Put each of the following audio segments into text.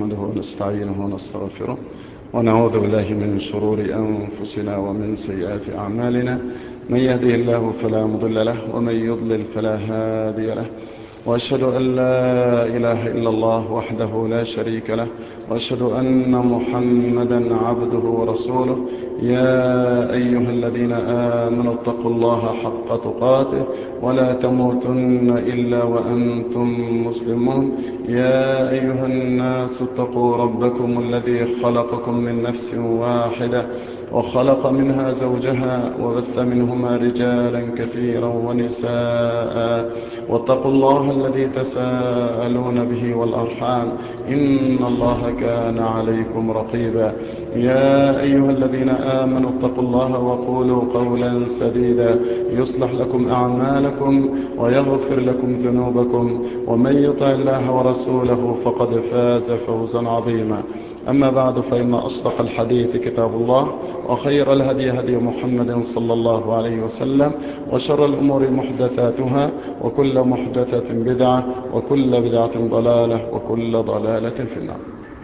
نحمده ونستعينه ونستغفره ونعوذ بالله من شرور أنفسنا ومن سيئات أعمالنا من يهده الله فلا مضل له ومن يضلل فلا هادي له وأشهد أن لا إله إلا الله وحده لا شريك له وأشهد أن محمدا عبده ورسوله يا أيها الذين آمنوا اتقوا الله حق تقاته ولا تموتن إلا وأنتم مسلمون يا أيها الناس اتقوا ربكم الذي خلقكم من نفس واحدة وخلق منها زوجها وبث منهما رجالا كثيرا ونساء واتقوا الله الذي تساءلون به والأرحام إن الله كان عليكم رقيبا يا أيها الذين آمنوا اتقوا الله وقولوا قولا سديدا يصلح لكم أعمالكم ويغفر لكم ذنوبكم ومن يطع الله ورسوله فقد فاز فوزا عظيما أما بعد فإن أصدق الحديث كتاب الله وخير الهدي هدي محمد صلى الله عليه وسلم وشر الأمور محدثاتها وكل محدثة بدعة وكل بدعة ضلالة وكل ضلالة في النار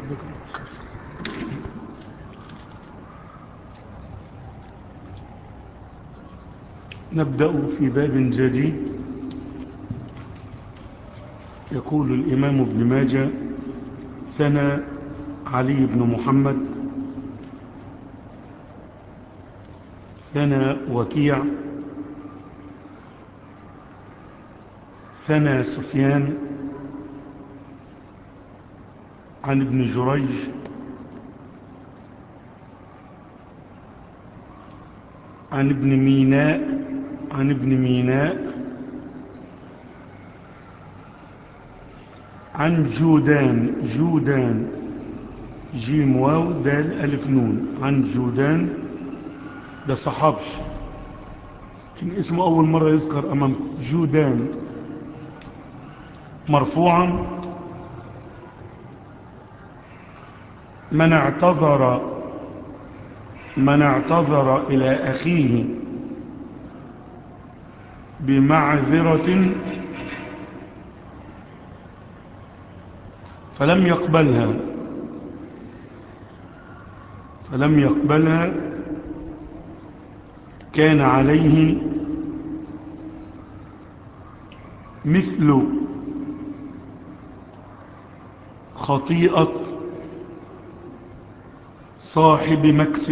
نبدأ في باب جديد يقول الإمام ابن ماجه ثنى علي بن محمد ثنى وكيع ثنى سفيان عن ابن جريج عن ابن ميناء عن ابن ميناء عن جودان جودان جيم واو دال ألف نون عن جودان ده صحابي كان اسمه أول مرة يذكر أمامكم جودان مرفوعا من اعتذر من اعتذر إلى أخيه بمعذرة فلم يقبلها فلم يقبلها كان عليه مثل خطيئة صاحب مكس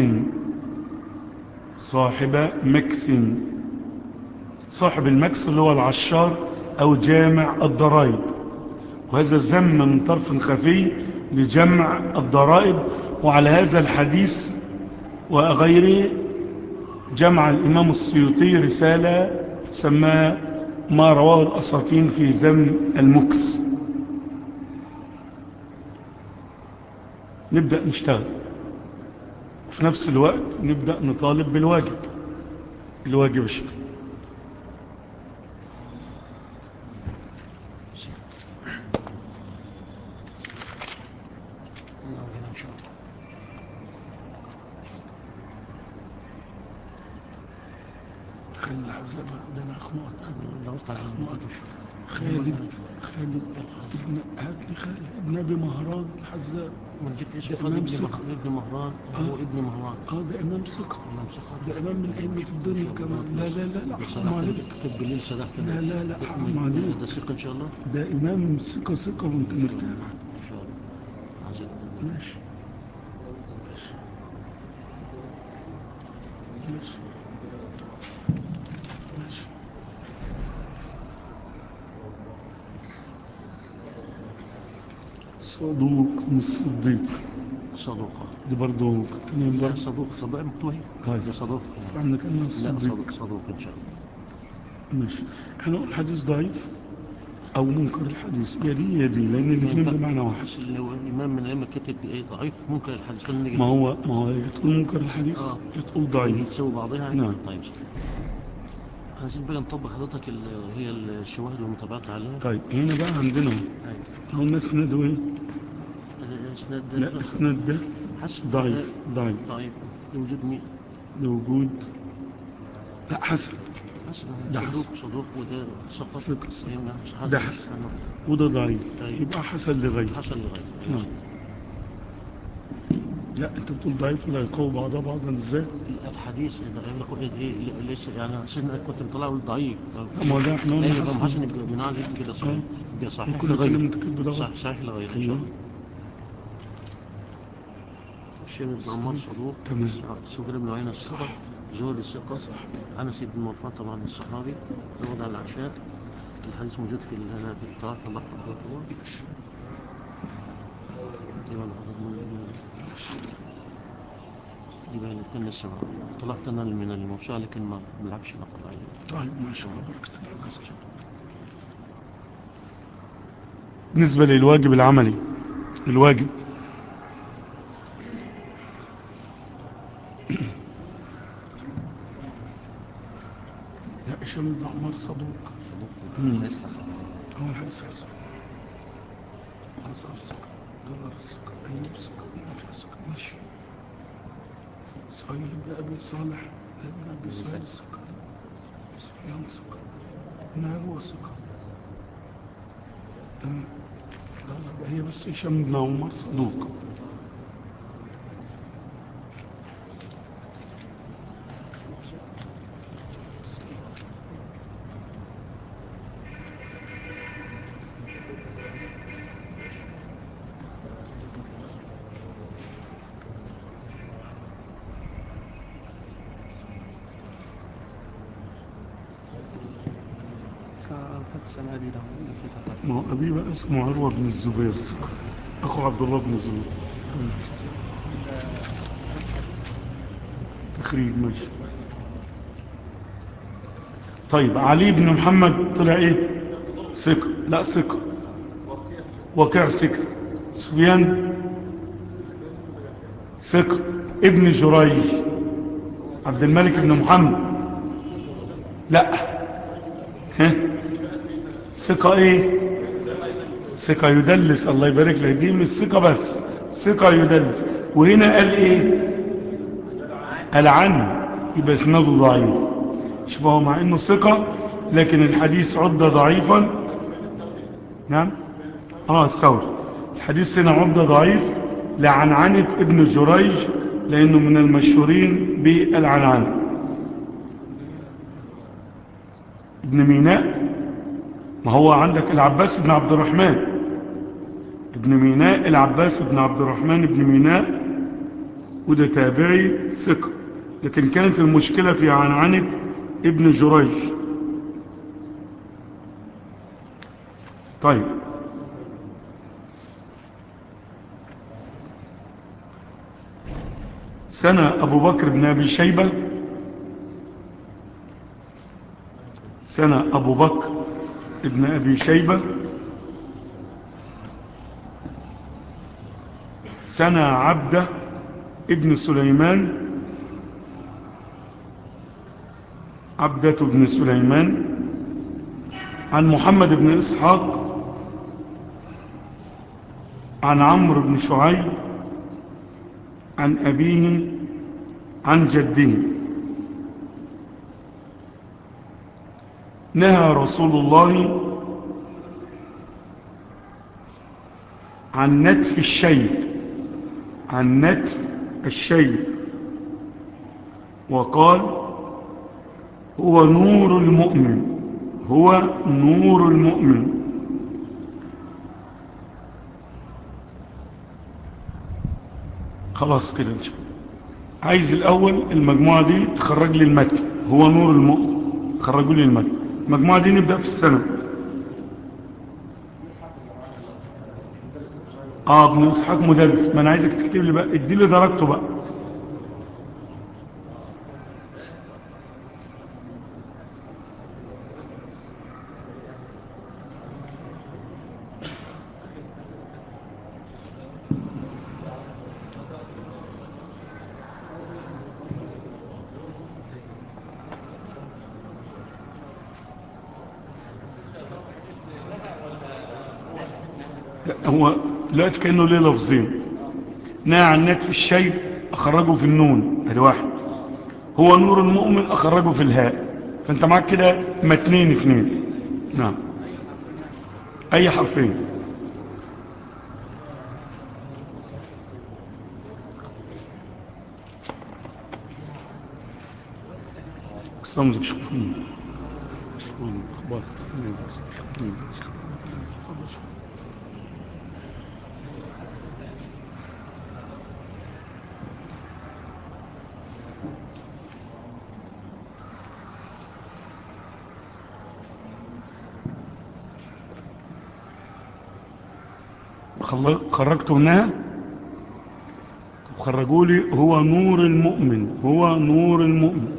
صاحب مكس صاحب المكس اللي هو العشار أو جامع الضرائب وهذا زم من طرف خفي لجمع الضرائب وعلى هذا الحديث وغيره جمع الإمام السيوطي رسالة سماها ما رواه الأساطين في ذم المكس نبدأ نشتغل وفي نفس الوقت نبدأ نطالب بالواجب الواجب الشكل خلي الحزاب ده انا اخنقك دورت على المؤلف خالد خالد ابن هات لي خالد ابن ابي مهران الحزاب ما أنا جبت اسم ده خالد إمام ابن ثقة. مه- ابن مهران هو آه. ابن مهران اه ده امام ثقه إمام ثقة. ده امام من ائمه الدنيا كمان لا لا لا لا بس حرام سرحت عليك كتب بالليل سرحت لا لا لا حرام ده- عليك ده ثقة إن شاء الله ده امام ثقه ثقه وانت مرتاح إن شاء الله عايزين ماشي ماشي ماشي ماشي صدوق مش صديق صدوقة دي برضه كنت نايم لا برضه صدوق صدوق مكتوب اهي طيب ده صدوق بس عندنا كلمة لا صديق صدوق صدوق إن شاء الله ماشي احنا نقول حديث ضعيف او منكر الحديث يا دي يا دي لان الاثنين بمعنى واحد بس لو الإمام من الأئمة كتب إيه ضعيف ممكن الحديث كنا نيجي ما هو ما هو يا تقول منكر الحديث آه. يا تقول ضعيف تسوي بعضها يعني؟ نعم. طيب عايزين بقى نطبق حضرتك ال- هي الشواهد والمتابعات عليها طيب هنا بقى عندنا أيوة. هو الناس ندوا ايه الإسناد ده لا اسناد ده حسن ضعيف ضعيف ضعيف لوجود مين لوجود لا حسن حسن ده صدوق صدوق وده سقط ثقة. فهمنا؟ ده حسن. وده ضعيف طيب. يبقى حسن لغير حسن لغير نعم لا انت بتقول ضعيف لا يقوي بعضها بعضا ازاي الحديث ده غير لك ايه ايه ليش يعني عشان أنا كنت مطلع اقول ضعيف لا، ما هو ده احنا قلنا ايوه حسن. فهم حسن يبقى بناء عليه كده صحيح يبقى صحيح ممكن لغير أكلم الكذب ده صح غلط. صحيح لغير ان شاء ايوه الله الشيخ بن عمار صدوق تمام. سفيان بن عيينة الثقة زهري الثقة أنس بن مرفان طبعا الصحابي زود على العشاء الحديث موجود في ال- في الطاعة الله تبارك الله يبقى العدد من يبقى اللي كان لسه طلعت أنا من الموسوعة لكن ما بلعبش نقل عليه طيب ما شاء الله بركة الله جزاك الله. بالنسبة للواجب العملي الواجب لا هشام بن عمر صدوق مم. هو الحديث حسن أزهر سكر دولار السكر أيوب سكر نافع سكر ماشي سهيل بن أبي صالح ابن أبي سهيل السكر سفيان سكر نعروة سكر تمام لا لا ده هي بس هشام بن عمر صدوق بسم الله. فحس أنا أبي له نسيت أحد. ما هو أبي بقى اسمه عروة بن الزبير سكر أخو عبد الله بن الزبير تخريج ماشي طيب علي بن محمد طلع ايه ثقة لا ثقة وقع ثقة سفيان ثقة ابن جريج عبد الملك بن محمد لا ها ثقة ايه ثقة يدلس الله يبارك لك دي مش ثقة بس ثقة يدلس وهنا قال ايه قال عنه يبقى اسناده ضعيف شوف هو مع انه ثقة لكن الحديث عد ضعيفا نعم اه الثوري الحديث هنا عد ضعيف لعنعنة ابن جريج لانه من المشهورين بالعنعنة ابن ميناء ما هو عندك العباس بن عبد الرحمن ابن ميناء العباس بن عبد الرحمن بن ميناء وده تابعي ثقة لكن كانت المشكلة في عنعنة ابن جريج طيب سنة أبو بكر بن أبي شيبة سنة أبو بكر ابن أبي شيبة سنة عبده ابن سليمان عبدة بن سليمان عن محمد بن إسحاق عن عمرو بن شعيب عن أبيه عن جده نهى رسول الله عن نتف الشيب عن نتف الشيب وقال هو نور المؤمن هو نور المؤمن خلاص كده نشوف عايز الأول المجموعة دي تخرج لي المتن هو نور المؤمن خرجوا لي المتن المجموعة دي نبدأ في السند اه ابن اسحاق مدرس ما انا عايزك تكتب لي بقى ادي لي درجته بقى لا، هو دلوقتي كأنه ليه لفظين نهى عن نتف الشيب أخرجه في النون ادي واحد هو نور المؤمن أخرجه في الهاء فأنت معاك كده متنين اتنين نعم أي حرفين استمزك شيخ محمد شيخ محمد اخبارك نازل نازل اتفضل شيخ خل- خرجتوا منها خرجوا لي هو نور المؤمن هو نور المؤمن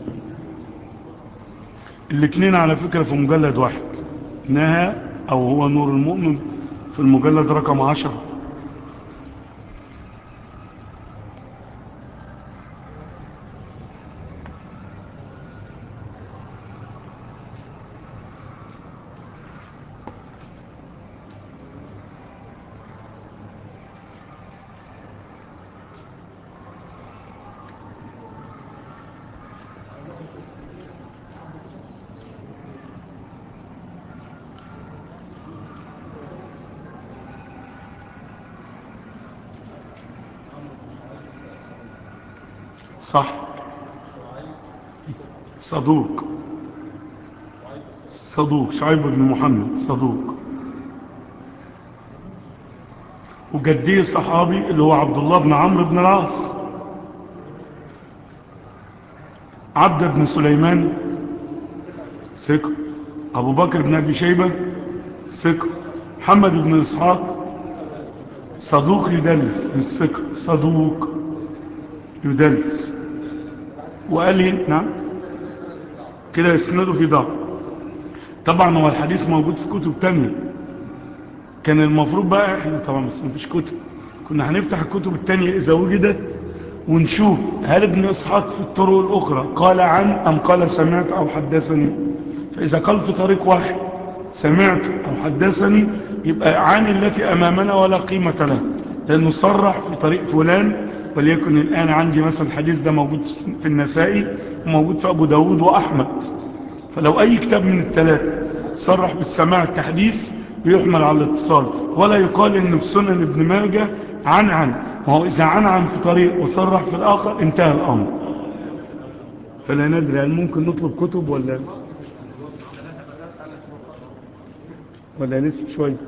الاثنين على فكرة في مجلد واحد نهى او هو نور المؤمن في المجلد رقم عشرة صح صدوق صدوق شعيب بن محمد صدوق وجديه صحابي اللي هو عبد الله بن عمرو بن العاص عبد بن سليمان ثقة أبو بكر بن أبي شيبة ثقة محمد بن إسحاق صدوق يدلس مش ثقة صدوق يدلس وقال لي نعم كده يسنده في ضعف طبعا هو الحديث موجود في كتب تانية كان المفروض بقى احنا طبعا بس مفيش كتب كنا هنفتح الكتب التانية اذا وجدت ونشوف هل ابن اسحاق في الطرق الاخرى قال عن ام قال سمعت او حدثني فاذا قال في طريق واحد سمعت او حدثني يبقى عن التي امامنا ولا قيمة له لانه صرح في طريق فلان وليكن الان عندي مثلا الحديث ده موجود في في النسائي وموجود في ابو داود واحمد فلو اي كتاب من الثلاثة صرح بالسماع التحديث بيحمل على الاتصال ولا يقال ان في سنن ابن ماجه عن عن وهو اذا عن عن في طريق وصرح في الاخر انتهى الامر فلا ندري هل ممكن نطلب كتب ولا ولا لسه شوية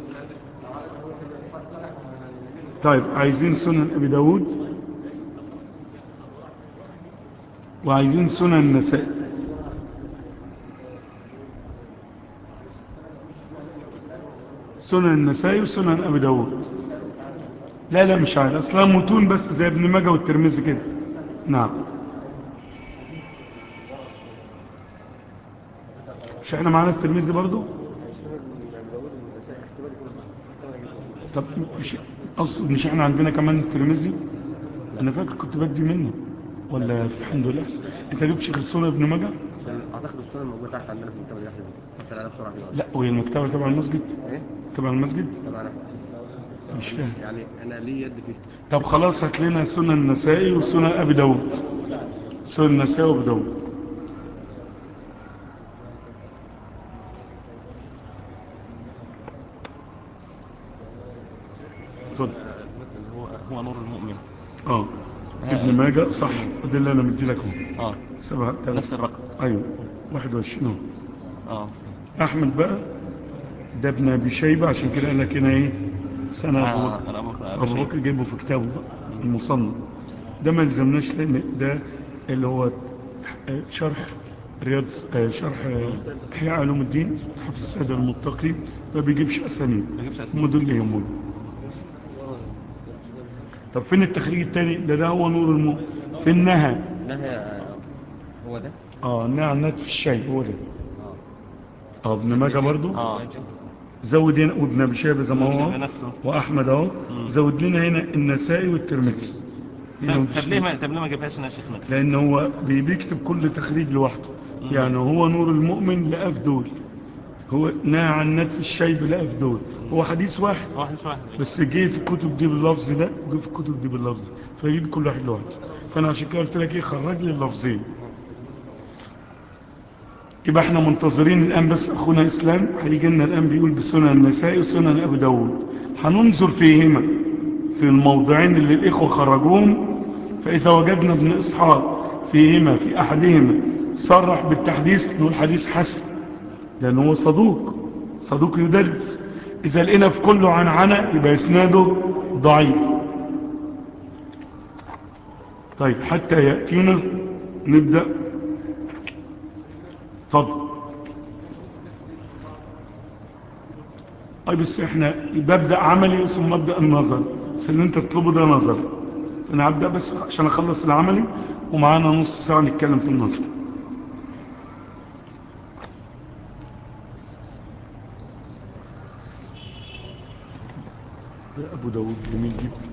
طيب عايزين سنن ابي داود وعايزين سنن النسائي سنن النسائي وسنن ابي داود لا لا مش عارف اصلا متون بس زي ابن ماجه والترمذي كده نعم مش احنا معانا الترمذي برضو طب مش اصل مش احنا عندنا كمان الترمذي انا فاكر كنت بدي منه ولا في الحمد لله احسن انت جبتش غير سنن ابن ماجه اعتقد السنه موجوده تحت عندنا في المكتبه دي احنا بس على بسرعه كده لا وهي المكتبه تبع المسجد ايه تبع المسجد طبعا مش فاهم يعني انا لي يد فيه طب خلاص هات لنا سنن النسائي وسنن ابي داود سنن النسائي وابي داود اتفضل اللي هو هو نور المؤمن اه ابن ماجه صح ده اللي انا مدي لك اهو اه سبعة نفس الرقم ايوه 21 اهو اه احمد بقى ده ابن ابي شيبه عشان كده قال لك هنا ايه سنه ابو آه، بكر أنا أبو بكر- أبو ابو شيبة. بكر جايبه في كتابه بقى المصنف ده ما يلزمناش لان ده اللي هو آه، شرح رياض آه، شرح آه، احياء علوم الدين حافظ الساده المتقي ما بيجيبش اسانيد ما بيجيبش أسانيد. هم دول اللي يهمون طب فين التخريج الثاني ده ده هو نور المؤمن في النهى نهى هو ده اه النهى عن نتف الشيء هو ده اه ابن ماجه برضو اه زود هنا وابن ابي شيبه زي ما هو شايف نفسه واحمد اهو مم. زود لنا هنا النسائي والترمذي هنا طب مفيش طب ليه ما طب ليه ما جابهاش هنا يا شيخنا لان هو بي- بيكتب كل تخريج لوحده مم. يعني هو نور المؤمن لقى في دول هو نهى عن نتف الشيب لقى في دول هو حديث واحد واحد اسمه واحد بس جه في الكتب دي باللفظ ده جه في الكتب دي باللفظ فيجيب كل واحد لوحده فانا عشان كده قلت لك ايه خرج لي اللفظين يبقى احنا منتظرين الان بس اخونا اسلام هيجي لنا الان بيقول بسنن النسائي وسنن ابي داود هننظر فيهما في الموضعين اللي الاخوه خرجوهم فاذا وجدنا ابن اسحاق فيهما في احدهما صرح بالتحديث نقول حديث حسن لأنه هو صدوق صدوق يدرس إذا لقينا في كله عنعنة يبقى إسناده ضعيف طيب حتى يأتينا نبدأ اتفضل أي بس احنا ببدأ عملي ثم أبدأ النظر بس اللي انت تطلبه ده نظر فأنا أبدأ بس عشان أخلص العملي ومعانا نص ساعة نتكلم في النظر يا أبو داود جميل جدا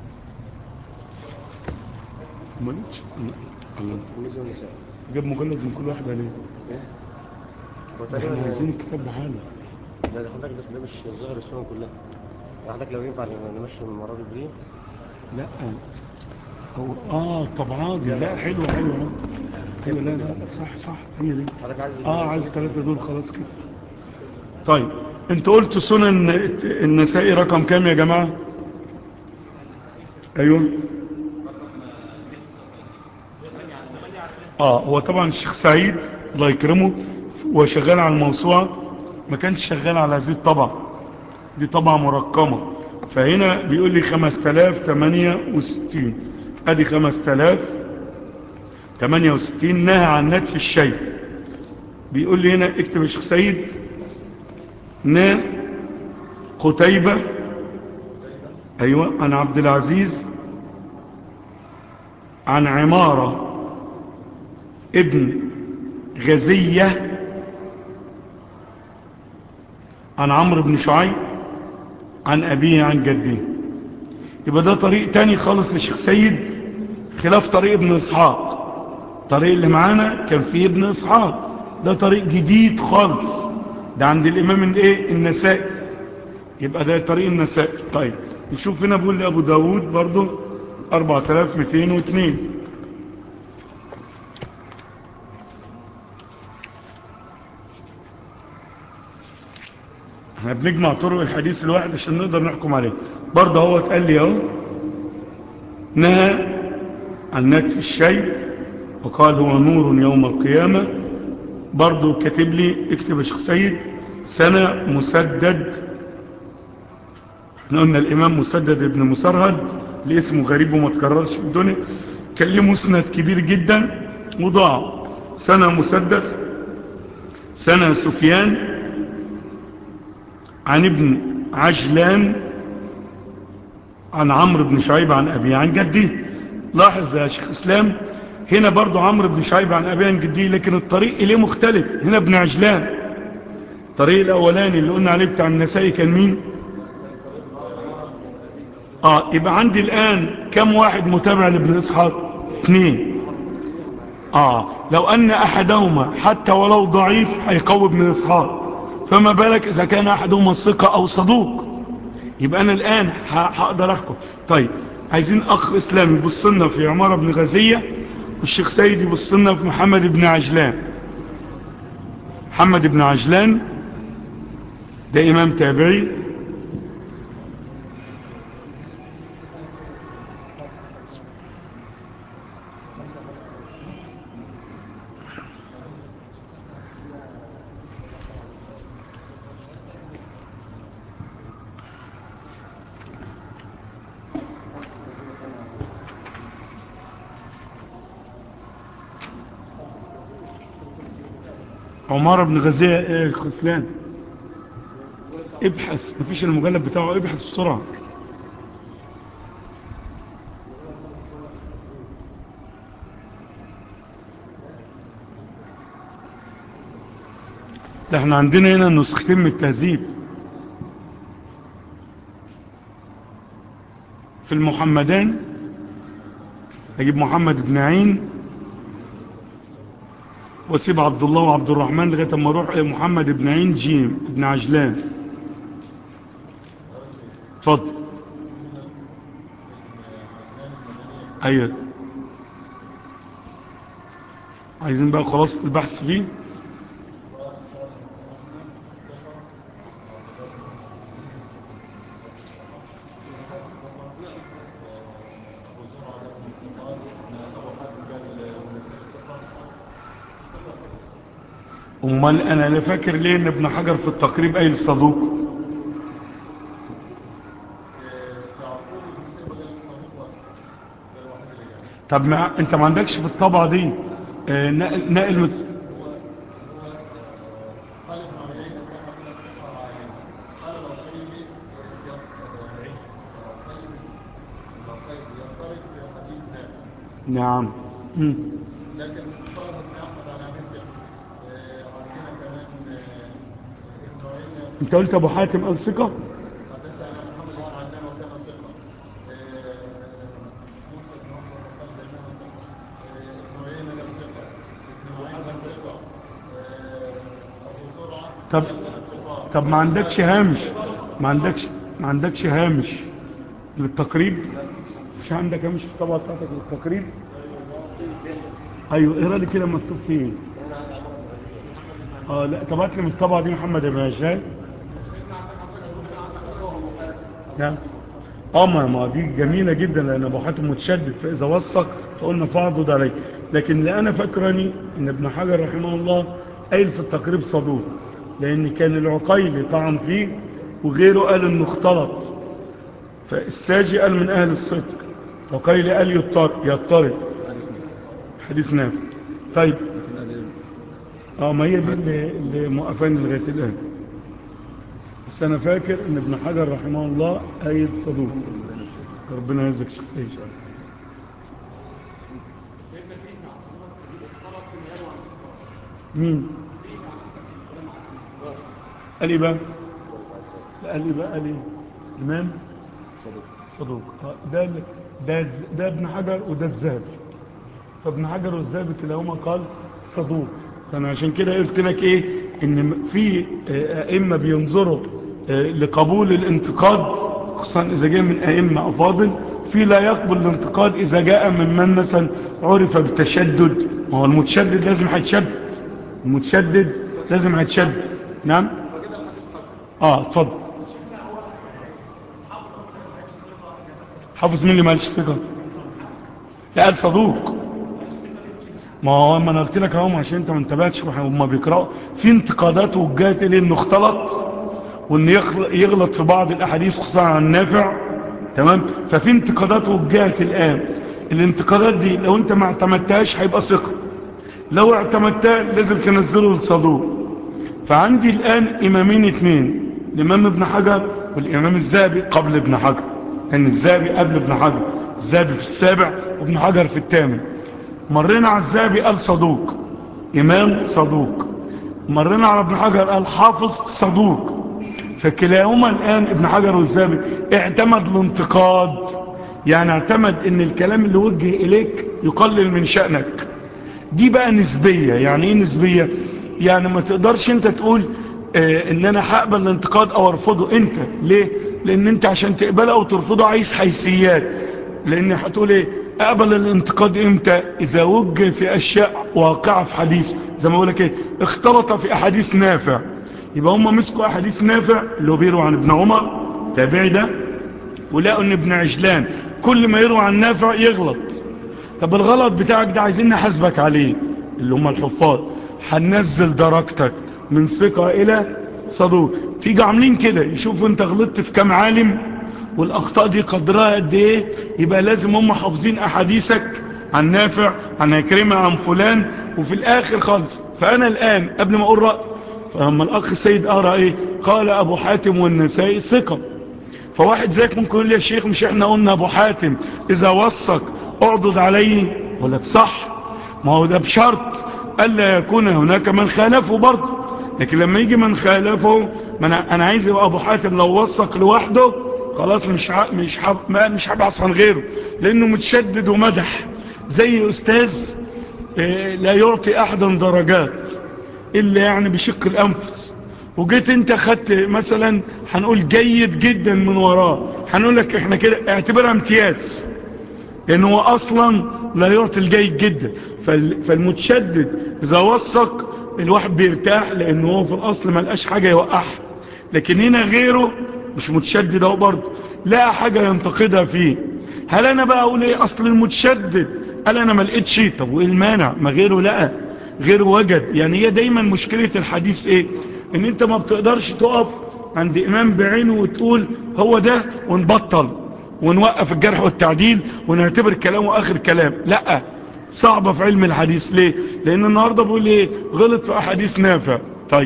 مالكش أنا جاب مجلد من كل واحد عليه هو احنا تقريبا عايزين الكتاب بحاله لا ده حضرتك بس ده مش ظاهر السنن كلها حضرتك لو ينفع نمشي المرة دي بريه لا هو اه طبعا دي لا حلوة حلوة ايوه لا لا صح صح هي دي حضرتك عايز اه عايز ثلاثة دول خلاص كده طيب انت قلت سنن النسائي رقم كام يا جماعة ايوه اه هو طبعا الشيخ سعيد الله يكرمه هو شغال على الموسوعة ما كانش شغال على هذه الطبعة دي طبعة مرقمة فهنا بيقول لي 5068 ادي 5068 نهى عن نتف الشيء بيقول لي هنا اكتب يا شيخ سيد نا قتيبة ايوه عن عبد العزيز عن عمارة ابن غزية عن عمرو بن شعيب عن أبيه عن جده يبقى ده طريق تاني خالص لشيخ سيد خلاف طريق ابن إسحاق الطريق اللي معانا كان فيه ابن إسحاق ده طريق جديد خالص ده عند الإمام الايه النسائي يبقى ده طريق النسائي طيب نشوف هنا بيقول لأبو داود برضو 4202 احنا بنجمع طرق الحديث الواحد عشان نقدر نحكم عليه برضه هو اتقال لي اهو نهى عن نتف الشيء وقال هو نور يوم القيامة برضه كاتب لي اكتب يا شيخ سيد سنة مسدد احنا قلنا الامام مسدد ابن مسرهد اللي اسمه غريب وما تكررش في الدنيا كان ليه مسند كبير جدا وضاع سنة مسدد سنة سفيان عن ابن عجلان عن عمرو بن شعيب عن أبيه عن جدي لاحظ يا شيخ إسلام هنا برضو عمرو بن شعيب عن أبيه عن جدي لكن الطريق إليه مختلف هنا ابن عجلان الطريق الأولاني اللي قلنا عليه بتاع النسائي كان مين آه يبقى عندي الآن كم واحد متابع لابن إسحاق اثنين آه لو أن أحدهما حتى ولو ضعيف هيقوي ابن إسحاق فما بالك إذا كان أحدهما ثقة أو صدوق يبقى أنا الآن هقدر أحكم طيب عايزين أخ إسلام يبص لنا في عمارة بن غزية والشيخ سيد يبص لنا في محمد بن عجلان محمد بن عجلان ده إمام تابعي عمارة بن غزية ايه خسلان ابحث مفيش المجلد بتاعه ابحث بسرعة ده احنا عندنا هنا نسختين من التهذيب في المحمدان اجيب محمد بن عين واسيب عبد الله وعبد الرحمن لغايه اما اروح محمد بن عين جيم بن عجلان اتفضل ايوه عايزين بقى خلاصه البحث فيه امال انا لا فاكر ليه ان ابن حجر في التقريب قايل صدوق طب ما انت ما عندكش في الطبعة دي آه، نقل نقل مت... نعم مم. لكن صارت ابن احمد على مثل آه، عندنا كمان آه، ابن عيينة انت قلت ابو حاتم قال ثقة حدث عن محمد بن عدنان وكان ثقة آه، موسى بن عمر قال بينهما ثقة آه، ابن عيينة قال ثقة ابن معين قال ثقة آه، أبو زرعة طب قال ثقات طب ما عندكش هامش ما عندكش ما عندكش هامش للتقريب مش عندك هامش في الطبعة بتاعتك للتقريب ايوه اقرا لي كده مكتوب فيه ايه اه لا طب هات لي من الطبعة دي محمد بن هشام نعم اه ما ما دي جميلة جدا لان ابو حاتم متشدد فاذا وثق فقلنا فاعضد عليه لكن اللي انا فاكرني ان ابن حجر رحمه الله قايل في التقريب صدوق لان كان العقيلي طعن فيه وغيره قال انه اختلط فالساجي قال من اهل الصدق عقيلي قال يضطر يضطرب حديث نافع طيب اه ما هي دي اللي, اللي موقفاني لغايه الان بس انا فاكر ان ابن حجر رحمه الله قايل صدوق ربنا يجزاك شيخ سيد مين قال ايه بقى لا، قال ايه بقى قال ايه الامام صدوق صدوق آه، ده ال- ده الز- ده ابن حجر وده الذهبي فابن حجر والذهبي كلاهما قال صدوق فانا عشان كده قلت لك ايه ان في آه، ائمه بينظروا آه، لقبول الانتقاد خصوصا اذا جاء من ائمه افاضل في لا يقبل الانتقاد اذا جاء ممن مثلا عرف بالتشدد ما هو المتشدد لازم هيتشدد المتشدد لازم هيتشدد نعم اه اتفضل حافظ مين اللي مالش ثقه لا قال صدوق ما هو ما انا قلت لك اهو عشان انت ما انتبهتش هم بيقراوا في انتقادات وجهات اليه انه اختلط وان يخل- يغلط في بعض الاحاديث خصوصا عن نافع تمام ففي انتقادات وجهت الان الانتقادات دي لو انت ما اعتمدتهاش هيبقى ثقه لو اعتمدتها لازم تنزله للصدوق فعندي الان امامين اثنين الامام ابن حجر والامام الذهبي قبل ابن حجر لان الذهبي قبل ابن حجر الذهبي في السابع وابن حجر في الثامن مرينا على الذهبي قال صدوق امام صدوق مرينا على ابن حجر قال حافظ صدوق فكلاهما الان ابن حجر والذهبي اعتمد الانتقاد يعني اعتمد ان الكلام اللي وجه اليك يقلل من شأنك دي بقى نسبية يعني ايه نسبية يعني ما تقدرش انت تقول اه ان انا هقبل الانتقاد او ارفضه انت ليه لان انت عشان تقبله او ترفضه عايز حيثيات لان هتقول ايه اقبل الانتقاد امتى اذا وجه في اشياء واقعة في حديث زي ما بقولك ايه اختلط في احاديث نافع يبقى هم مسكوا احاديث نافع اللي هو بيروا عن ابن عمر تابعي ده ولقوا ان ابن عجلان كل ما يروى عن نافع يغلط طب الغلط بتاعك ده عايزين نحاسبك عليه اللي هم الحفاظ هننزل درجتك من ثقة الى صدوق تيجي عاملين كده يشوفوا انت غلطت في كام عالم والاخطاء دي قدرها قد ايه يبقى لازم هم حافظين احاديثك عن نافع عن عكرمة عن فلان وفي الاخر خالص فانا الان قبل ما اقول رأي فلما الاخ سيد قرأ ايه قال ابو حاتم والنسائي ثقة فواحد زيك ممكن يقول لي يا شيخ مش احنا قلنا ابو حاتم اذا وثق اعضد عليه اقول لك صح ما هو ده بشرط الا يكون هناك من خالفه برضه لكن لما يجي من خالفه ما انا انا عايز يبقى ابو حاتم لو وثق لوحده خلاص مش ع... مش ح... مش هبعث عن غيره لانه متشدد ومدح زي استاذ اه لا يعطي احدا درجات الا يعني بشق الانفس وجيت انت خدت مثلا هنقول جيد جدا من وراه هنقول لك احنا كده اعتبرها امتياز لان هو اصلا لا يعطي الجيد جدا فال فالمتشدد اذا وثق الواحد بيرتاح لانه هو في الاصل ما لقاش حاجة يوقعها لكن هنا غيره مش متشدد اهو برضه لقى حاجة ينتقدها فيه هل انا بقى اقول ايه اصل المتشدد قال انا ما لقيتش طب وايه المانع ما غيره لقى غير وجد يعني هي دايما مشكلة الحديث ايه ان انت ما بتقدرش تقف عند امام بعينه وتقول هو ده ونبطل ونوقف الجرح والتعديل ونعتبر كلامه اخر كلام لا صعبة في علم الحديث ليه لان النهاردة بقول ايه غلط في احاديث نافع طيب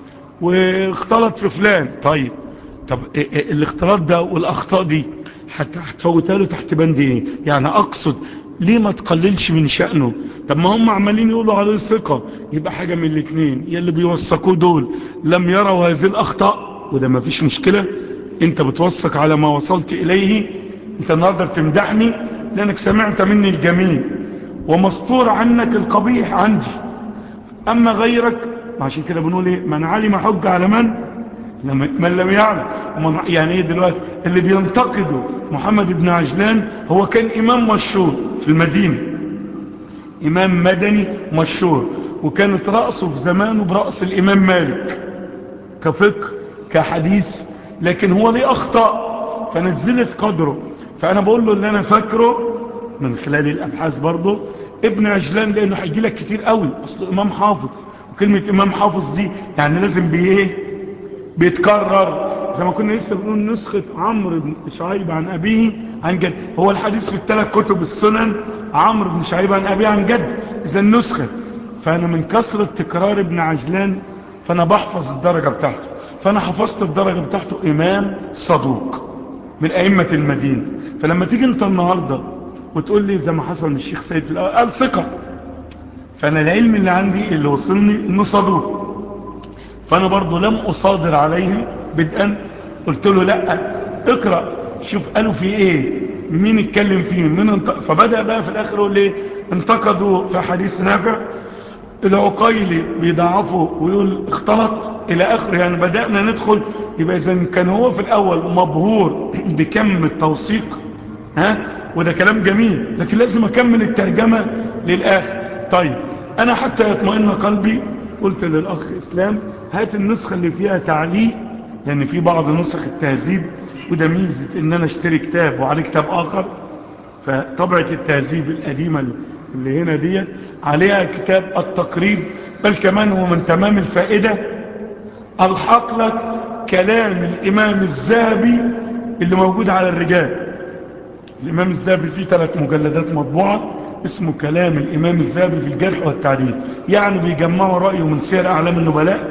واختلط في فلان طيب طب إيه إيه الاختلاط ده والاخطاء دي حتى هتفوتها له تحت بند ايه يعني اقصد ليه ما تقللش من شأنه طب ما هم عمالين يقولوا عليه ثقة يبقى حاجة من الاثنين يا اللي بيوثقوه دول لم يروا هذه الاخطاء وده ما فيش مشكلة انت بتوثق على ما وصلت اليه انت النهاردة بتمدحني لانك سمعت مني الجميل ومسطور عنك القبيح عندي اما غيرك عشان كده بنقول ايه من علم حج على من من لم يعلم يعني ايه دلوقتي اللي بينتقدوا محمد بن عجلان هو كان امام مشهور في المدينة امام مدني مشهور وكانت رأسه في زمانه برأس الامام مالك كفقه كحديث لكن هو ليه اخطاء فنزلت قدره فانا بقول له اللي انا فاكره من خلال الابحاث برضه ابن عجلان لانه هيجي لك كتير قوي اصله امام حافظ وكلمة امام حافظ دي يعني لازم بايه بيتكرر زي ما كنا لسه بنقول نسخة عمرو بن شعيب عن أبيه عن جد هو الحديث في الثلاث كتب السنن عمرو بن شعيب عن أبيه عن جد إذا النسخة فأنا من كثرة تكرار ابن عجلان فأنا بحفظ الدرجة بتاعته فأنا حفظت الدرجة بتاعته إمام صدوق من أئمة المدينة فلما تيجي أنت النهاردة وتقول لي زي ما حصل من الشيخ سيد في الأول قال ثقة فأنا العلم اللي عندي اللي وصلني إنه صدوق فأنا برضو لم أصادر عليهم بدءا قلت له لا اقرأ شوف قالوا في ايه مين اتكلم فيه مين انت... فبدأ بقى في الاخر يقول ايه انتقدوا في حديث نافع العقيلي بيضعفوا ويقول اختلط الى اخر يعني بدأنا ندخل يبقى اذا كان هو في الاول مبهور بكم التوثيق ها وده كلام جميل لكن لازم اكمل الترجمة للاخر طيب انا حتى يطمئن قلبي قلت للاخ اسلام هات النسخة اللي فيها تعليق لان في بعض نسخ التهذيب وده ميزة ان انا اشتري كتاب وعليه كتاب اخر فطبعة التهذيب القديمة اللي هنا ديت عليها كتاب التقريب بل كمان هو من تمام الفائدة الحق لك كلام الامام الذهبي اللي موجود على الرجال الامام الذهبي فيه ثلاث مجلدات مطبوعة اسمه كلام الامام الذهبي في الجرح والتعديل يعني بيجمعوا رأيه من سير اعلام النبلاء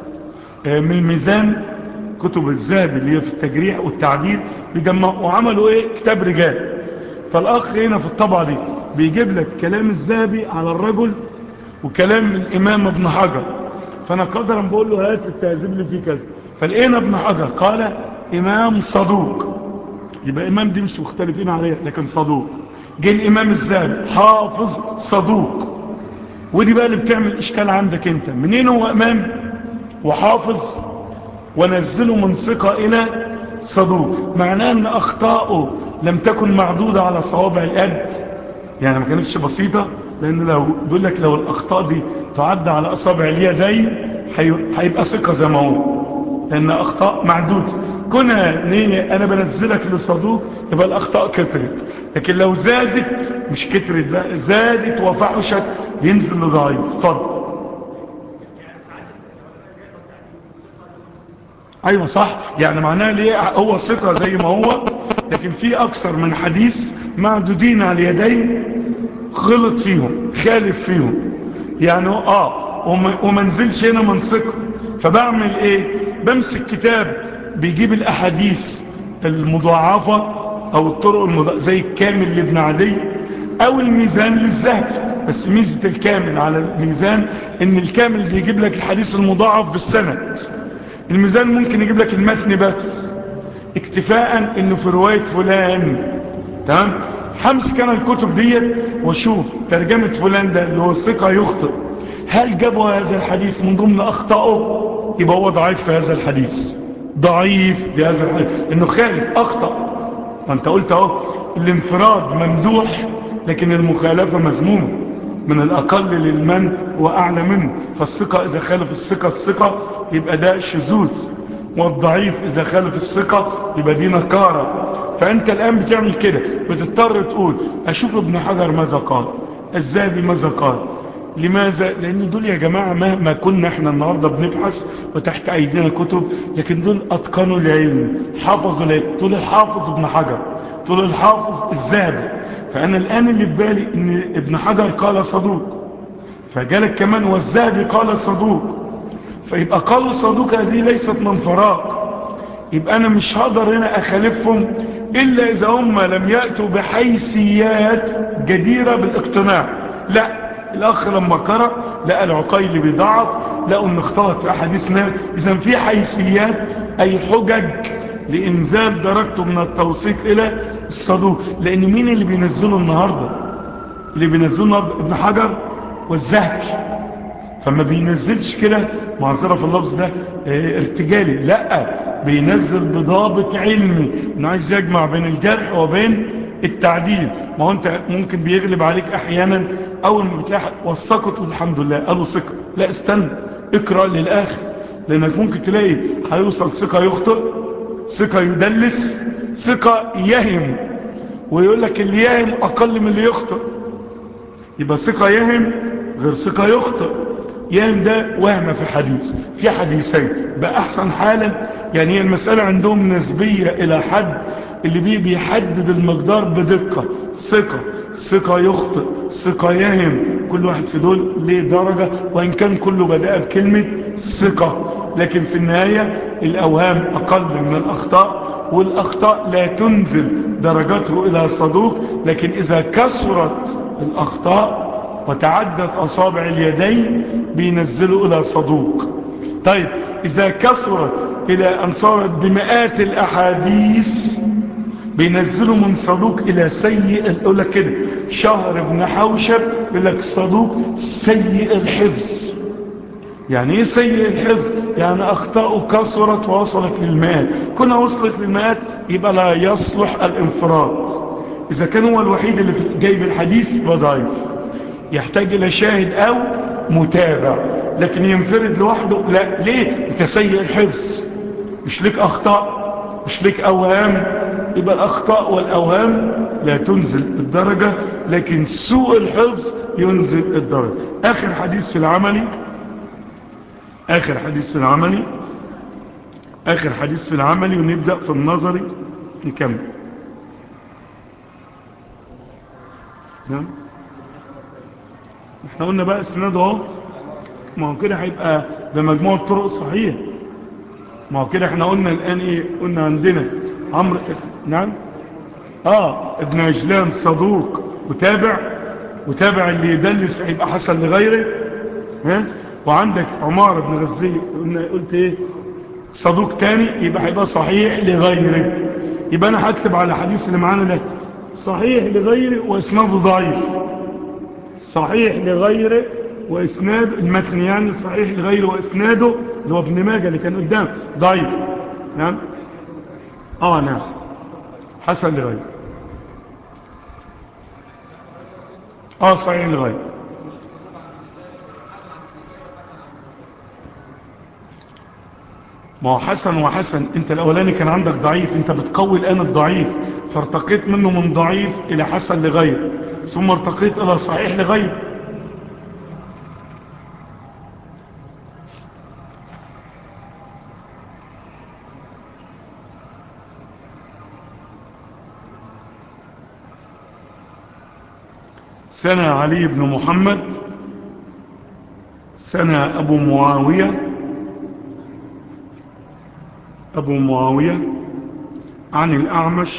من الميزان كتب الذهبي اللي هي في التجريح والتعديل بيجمعوا وعملوا ايه كتاب رجال فالاخ هنا في الطبعة دي بيجيب لك كلام الذهبي على الرجل وكلام الامام ابن حجر فانا قدرا بقول له هات التهذيب اللي فيه كذا فلقينا ابن حجر قال امام صدوق يبقى امام دي مش مختلفين عليها لكن صدوق جه الامام الذهبي حافظ صدوق ودي بقى اللي بتعمل اشكال عندك انت منين هو امام وحافظ ونزله من ثقة إلى صدوق معناه أن أخطاؤه لم تكن معدودة على صوابع الأد يعني ما كانتش بسيطة لأن لو بيقول لك لو الأخطاء دي تعد على أصابع اليدين هيبقى ثقة زي ما هو لأن أخطاء معدودة كنا نية أنا بنزلك لصدوق يبقى الأخطاء كترت لكن لو زادت مش كترت بقى زادت وفحشت ينزل لضعيف اتفضل ايوه صح يعني معناه ليه هو ثقة زي ما هو لكن في اكثر من حديث معدودين على اليدين غلط فيهم خالف فيهم يعني اه وما نزلش هنا من ثقة فبعمل ايه بمسك كتاب بيجيب الاحاديث المضاعفة او الطرق المضاعفة زي الكامل لابن عدي او الميزان للذهب بس ميزة الكامل على الميزان ان الكامل بيجيب لك الحديث المضاعف بالسند الميزان ممكن يجيب لك المتن بس اكتفاء انه في رواية فلان تمام همسك انا الكتب ديت واشوف ترجمة فلان ده اللي هو الثقة يخطئ هل جابوا هذا الحديث من ضمن اخطائه يبقى هو ضعيف في هذا الحديث ضعيف في هذا الحديث انه خالف اخطأ ما انت قلت اهو الانفراد ممدوح لكن المخالفة مذمومه من الأقل للمن وأعلى منه فالثقة إذا خالف الثقة الثقة يبقى ده شذوذ والضعيف إذا خالف الثقة يبقى دي نكارة فأنت الآن بتعمل كده بتضطر تقول أشوف ابن حجر ماذا قال الزابي ماذا قال لماذا لان دول يا جماعة مهما كنا احنا النهاردة بنبحث وتحت ايدينا كتب لكن دول اتقنوا العلم حافظوا العلم طول الحافظ ابن حجر طول الحافظ الذهبي فانا الان اللي في بالي ان ابن حجر قال صدوق فجالك كمان والذهبي قال صدوق فيبقى قالوا صدوق هذه ليست من فراغ يبقى انا مش هقدر هنا اخالفهم الا اذا هم لم يأتوا بحيثيات جديرة بالاقتناع لا الاخ لما قرأ لقى العقيل بيضعف لقوا ان اختلط في احاديثنا اذا في حيثيات اي حجج لانزال درجته من التوثيق الى الصدوق لان مين اللي بينزله النهاردة اللي بينزله النهاردة ابن حجر والذهبي فما بينزلش كده معذرة في اللفظ ده اه ارتجالي لا بينزل بضابط علمي انه عايز يجمع بين الجرح وبين التعديل ما هو انت ممكن بيغلب عليك احيانا اول ما بتلاقي وثقوا تقول الحمد لله قالوا ثقه لا استنى اقرا للاخر لانك ممكن تلاقي هيوصل ثقه يخطئ ثقه يدلس ثقه يهم ويقول لك اللي يهم اقل من اللي يخطئ يبقى ثقه يهم غير ثقه يخطئ يهم ده وهم في حديث في حديثين بقى احسن حالا يعني هي المسألة عندهم نسبية الى حد اللي بيه بيحدد المقدار بدقة ثقة ثقة يخطئ ثقة يهم كل واحد في دول ليه درجة وان كان كله بدأ بكلمة ثقة لكن في النهاية الاوهام اقل من الاخطاء والاخطاء لا تنزل درجته الى صدوق لكن اذا كثرت الاخطاء وتعدت أصابع اليدين بينزلوا إلى صدوق طيب إذا كثرت إلى أن صارت بمئات الأحاديث بينزلوا من صدوق إلى سيء يقول لك كده شهر ابن حوشب يقول لك صدوق سيء الحفظ يعني ايه سيء الحفظ يعني أخطاءه كثرت ووصلت للمئات كنا وصلت للمئات يبقى لا يصلح الانفراد إذا كان هو الوحيد اللي جايب الحديث يبقى ضعيف يحتاج إلى شاهد أو متابع لكن ينفرد لوحده لا ليه انت سيء الحفظ مش لك أخطاء مش لك أوهام يبقى الأخطاء والأوهام لا تنزل الدرجة لكن سوء الحفظ ينزل الدرجة آخر حديث في العملي آخر حديث في العملي آخر حديث في العملي ونبدأ في النظري نكمل نعم احنا قلنا بقى اسناد اهو ما هو كده هيبقى ده مجموع الطرق صحيح ما هو كده احنا قلنا الان ايه قلنا عندنا عمرو نعم اه ابن عجلان صدوق وتابع وتابع اللي يدلس هيبقى حسن لغيره ها وعندك عمار بن غزي قلنا قلت ايه صدوق تاني يبقى هيبقى صحيح لغيره يبقى انا هكتب على الحديث اللي معانا ده صحيح لغيره واسناده ضعيف صحيح لغيره واسناد المتن يعني صحيح لغيره واسناده اللي هو ابن ماجه اللي كان قدام ضعيف نعم اه نعم حسن لغيره اه صحيح لغيره ما هو حسن وحسن انت الاولاني كان عندك ضعيف انت بتقوي الان الضعيف فارتقيت منه من ضعيف الى حسن لغير ثم ارتقيت الى صحيح لغير سنة علي بن محمد سنة أبو معاوية أبو معاوية عن الأعمش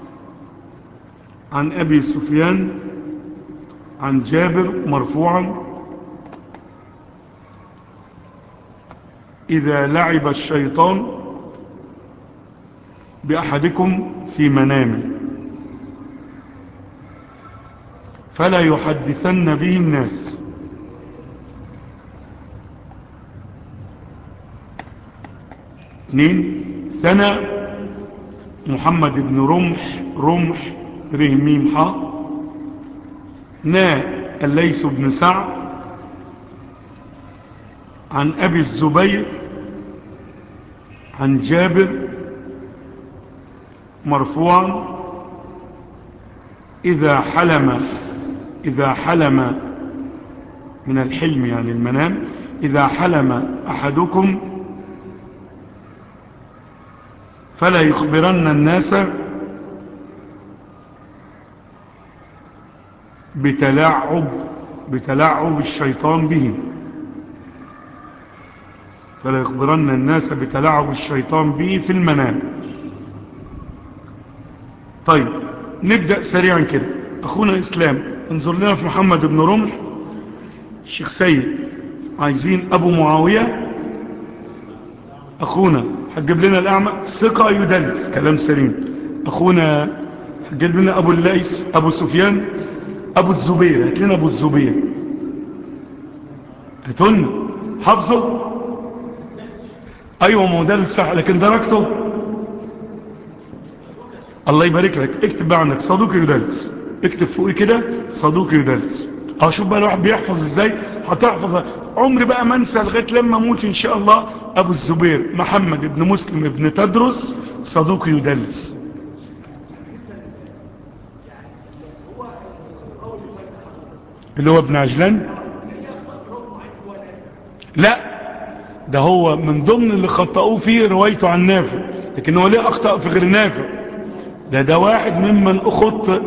عن أبي سفيان عن جابر مرفوعا إذا لعب الشيطان بأحدكم في منامه فلا يحدثن به الناس اثنين ثنى محمد بن رمح رمح رهميم حا نا الليث بن سعد عن أبي الزبير عن جابر مرفوعا إذا حلم إذا حلم من الحلم يعني المنام إذا حلم أحدكم فلا يخبرن الناس بتلاعب بتلاعب الشيطان بهم فلا يخبرن الناس بتلاعب الشيطان به في المنام طيب نبدأ سريعا كده أخونا إسلام انظر لنا في محمد بن رمح الشيخ سيد عايزين أبو معاوية أخونا هتجيب لنا الأعمى ثقة يدلس كلام سليم أخونا هتجيب لنا أبو الليس أبو سفيان أبو الزبير هات لنا أبو الزبير هاتلنا حافظه أيوة ما هو ده الصح لكن درجته الله يبارك لك اكتب بقى عندك صدوق يدلس اكتب فوقي كده صدوق يدلس اه شوف بقى الواحد بيحفظ ازاي هتحفظ عمري بقى ما انسى لغايه لما اموت ان شاء الله ابو الزبير محمد بن مسلم بن تدرس صدوق يدلس اللي هو ابن عجلان لا ده هو من ضمن اللي خطأوه فيه روايته عن نافع لكن هو ليه اخطأ في غير نافع ده ده واحد ممن اخطئ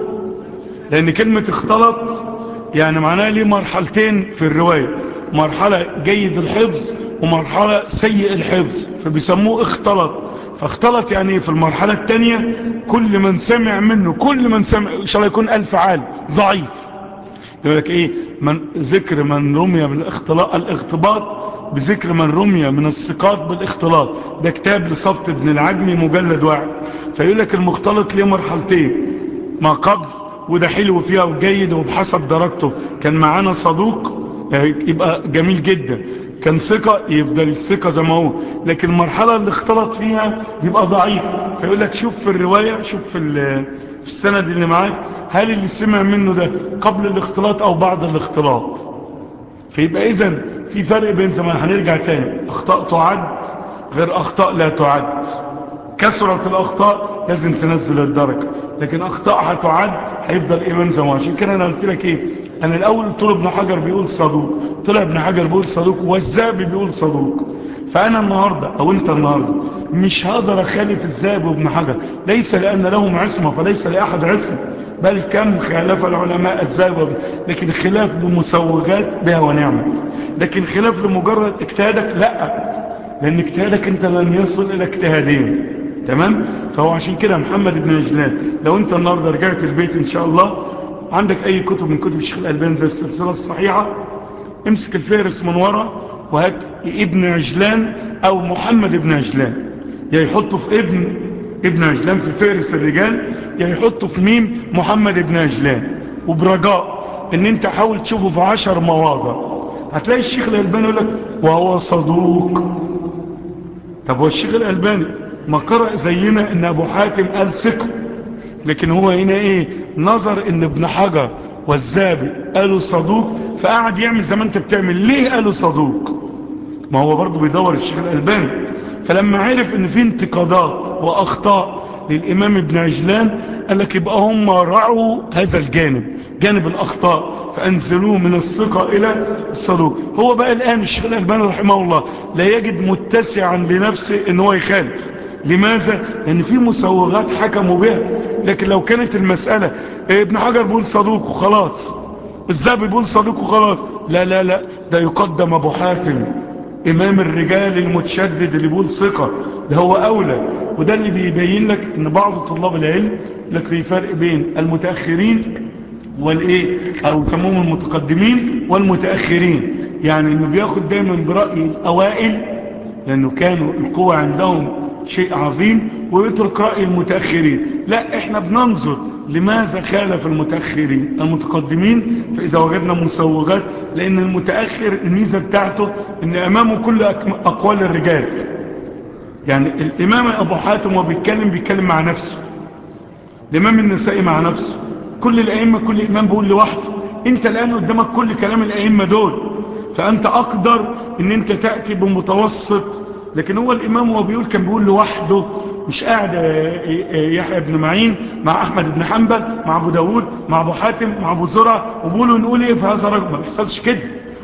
لان كلمة اختلط يعني معناها ليه مرحلتين في الرواية مرحلة جيد الحفظ ومرحلة سيء الحفظ فبيسموه اختلط فاختلط يعني في المرحلة التانية كل من سمع منه كل من سمع ان شاء الله يكون الف عالم ضعيف يقول لك ايه من ذكر من رمي بالاختلاط الاغتباط بذكر من رمي من الثقات بالاختلاط ده كتاب لصبت ابن العجمي مجلد واحد فيقول لك المختلط ليه مرحلتين ما قبل وده حلو فيها وجيد وبحسب درجته كان معانا صدوق يبقى جميل جدا كان ثقة يفضل الثقة زي ما هو لكن المرحلة اللي اختلط فيها يبقى ضعيف فيقول لك شوف في الرواية شوف في, في السند اللي معاك هل اللي سمع منه ده قبل الاختلاط او بعد الاختلاط فيبقى اذا في فرق بين زمان هنرجع تاني اخطاء تعد غير اخطاء لا تعد كثرة الاخطاء لازم تنزل الدرجة لكن اخطاء هتعد هيفضل ايمان زي ما عشان كده انا قلت لك ايه انا الاول قلت له ابن حجر بيقول صدوق طلع ابن حجر بيقول صدوق والزابي بيقول صدوق فانا النهاردة او انت النهاردة مش هقدر اخالف الزابي وابن حجر ليس لان لهم عصمة فليس لاحد عصمة بل كم خالف العلماء الزابي لكن خلاف بمسوغات بها ونعمت لكن خلاف لمجرد اجتهادك لا لان اجتهادك انت لن يصل الى اجتهادين تمام فهو عشان كده محمد بن عجلان لو انت النهاردة رجعت البيت ان شاء الله عندك اي كتب من كتب الشيخ الالباني زي السلسلة الصحيحة امسك الفهرس من ورا وهات ابن عجلان او محمد بن عجلان يا يحطه في ابن ابن عجلان في فهرس الرجال يا يحطه في ميم محمد بن عجلان وبرجاء ان انت حاول تشوفه في عشر مواضع هتلاقي الشيخ الالباني يقول لك وهو صدوق طب هو الشيخ الالباني ما قرأ زينا ان ابو حاتم قال ثقه لكن هو هنا ايه نظر ان ابن حجر والزابي قالوا صدوق فقعد يعمل زي ما انت بتعمل ليه قالوا صدوق ما هو برضو بيدور الشيخ الالباني فلما عرف ان في انتقادات واخطاء للامام ابن عجلان قال لك يبقى هم رعوا هذا الجانب جانب الاخطاء فانزلوه من الثقة الى الصدوق هو بقى الان الشيخ الالباني رحمه الله لا يجد متسعا لنفسه ان هو يخالف لماذا؟ لأن في مسوغات حكموا بها لكن لو كانت المسألة ابن حجر بيقول صدوق وخلاص الزابي بيقول صدوق وخلاص لا لا لا ده يقدم أبو حاتم إمام الرجال المتشدد اللي بيقول ثقة ده هو أولى وده اللي بيبين لك أن بعض طلاب العلم لك في فرق بين المتأخرين والإيه أو يسموهم المتقدمين والمتأخرين يعني أنه بياخد دايما برأي الأوائل لأنه كانوا القوة عندهم شيء عظيم ويترك رأي المتأخرين لا احنا بننظر لماذا خالف المتأخرين المتقدمين فإذا وجدنا مسوغات لأن المتأخر الميزة بتاعته ان أمامه كل أقوال الرجال يعني الإمام أبو حاتم وهو بيتكلم بيتكلم مع نفسه الإمام النسائي مع نفسه كل الأئمة كل إمام بيقول لوحده انت الآن قدامك كل كلام الأئمة دول فأنت أقدر ان انت تأتي بمتوسط لكن هو الإمام وهو بيقول كان بيقول لوحده مش قاعد يحيى بن معين مع أحمد بن حنبل مع أبو داود مع أبو حاتم مع أبو زرع وبيقولوا نقول إيه في هذا الرجل ما بيحصلش كده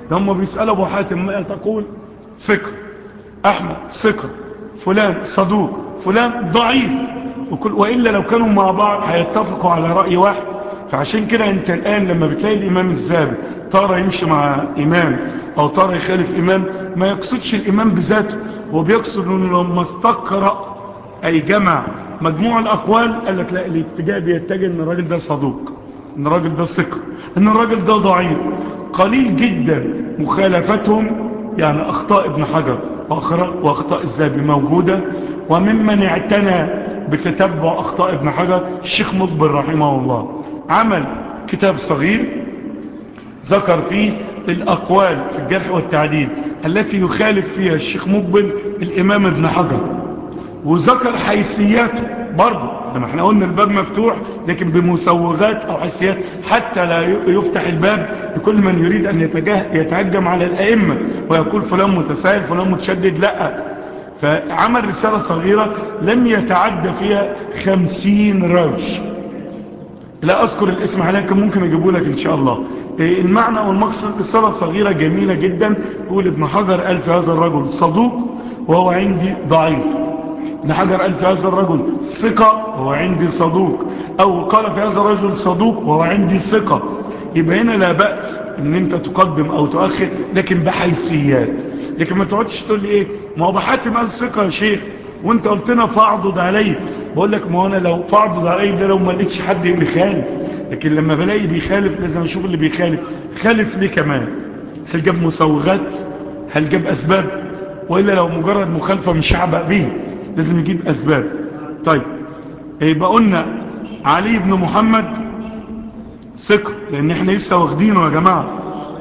ده هم بيسألوا ابو حاتم ما تقول ثقة احمد ثقة فلان صدوق فلان ضعيف وكل وإلا لو كانوا مع بعض هيتفقوا على رأي واحد فعشان كده انت الآن لما بتلاقي الإمام الزابي ترى يمشي مع إمام أو ترى يخالف إمام ما يقصدش الإمام بذاته هو بيقصد أنه لما استقرأ أي جمع مجموع الأقوال قال لك لا الاتجاه بيتجه أن الراجل ده صدوق أن الراجل ده ثقة أن الراجل ده ضعيف قليل جدا مخالفتهم يعني أخطاء ابن حجر وأخطاء الزابي موجودة وممن اعتنى بتتبع أخطاء ابن حجر الشيخ مقبل رحمه الله عمل كتاب صغير ذكر فيه الأقوال في الجرح والتعديل التي يخالف فيها الشيخ مقبل الإمام ابن حجر وذكر حيثياته برضه لما احنا قلنا الباب مفتوح لكن بمسوغات او حيثيات حتى لا يفتح الباب لكل من يريد ان يتهجم على الائمه ويقول فلان متساهل فلان متشدد لا فعمل رسالة صغيرة لم يتعدى فيها خمسين راوش لا أذكر الاسم حاليا كان ممكن أجيبه لك إن شاء الله المعنى والمقصد رسالة صغيرة جميلة جدا يقول ابن حجر قال في هذا الرجل صدوق وهو عندي ضعيف ابن حجر قال في هذا الرجل ثقة وهو عندي صدوق أو قال في هذا الرجل صدوق وهو عندي ثقة يبقى هنا لا بأس ان انت تقدم او تؤخر لكن بحيثيات لكن ما تقعدش تقول لي ايه ما هو بحاتم قال ثقة يا شيخ وانت قلت لنا فاعضد علي بقول لك ما هو انا لو فاعضد علي ده لو ما لقيتش حد بيخالف لكن لما بلاقي بيخالف لازم اشوف اللي بيخالف خالف ليه كمان هل جاب مسوغات هل جاب اسباب والا لو مجرد مخالفة مش هعبق بيه لازم يجيب اسباب طيب يبقى قلنا علي بن محمد ثقة لان احنا لسه واخدينه يا جماعة